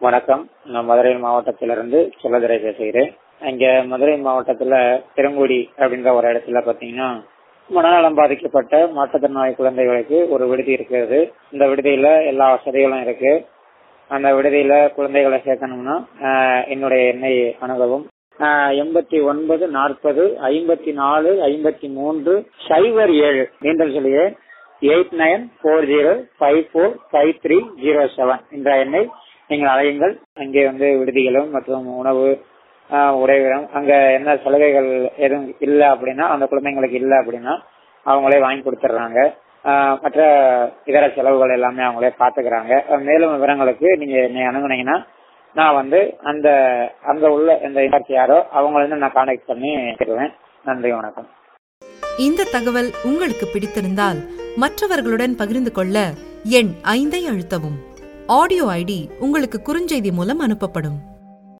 வணக்கம் நான் மதுரை மாவட்டத்திலிருந்து சொல்லதுரை பேசுகிறேன் இங்க மதுரை மாவட்டத்துல திருங்குடி அப்படின்ற ஒரு இடத்துல பாத்தீங்கன்னா மனநலம் பாதிக்கப்பட்ட மாற்றுத்திறனாளி குழந்தைகளுக்கு ஒரு விடுதி இருக்கிறது இந்த விடுதியில எல்லா வசதிகளும் இருக்கு அந்த விடுதியில குழந்தைகளை சேர்க்கணும்னா ஆஹ், என்னுடைய எண்ணை அணுகவும் எண்பத்தி ஒன்பது நாற்பது ஐம்பத்தி நாலு ஐம்பத்தி மூன்று சைபர் ஏழு மீண்டும் சொல்லியே eight nine four zero five four five three zero seven என்ற எண்ணை நீங்கள் அழையுங்கள் அங்கே வந்து விடுதிகளும் மற்றும் உணவு ஆஹ், உறைவிடம் அங்க என்ன சலுகைகள் எதுவும் இல்லை அப்படின்னா அந்த குழந்தைங்களுக்கு இல்லை அப்படின்னா அவங்களே வாங்கி கொடுத்துட்றாங்க ஆஹ், மற்ற இதர செலவுகள் எல்லாமே அவங்களே பாத்துக்கிறாங்க அஹ், மேலும் விவரங்களுக்கு நீங்க என்னை அணுகுனீங்கன்னா நான் வந்து அந்த அங்க உள்ள இந்த இன்சார்ஜ் யாரோ அவங்கள வந்து நான் கான்டாக்ட் பண்ணி தருவேன் நன்றி வணக்கம் இந்த தகவல் உங்களுக்கு பிடித்திருந்தால் மற்றவர்களுடன் பகிர்ந்து கொள்ள எண் ஐந்தை அழுத்தவும் ஆடியோ ஐடி உங்களுக்கு குறுஞ்செய்தி மூலம் அனுப்பப்படும்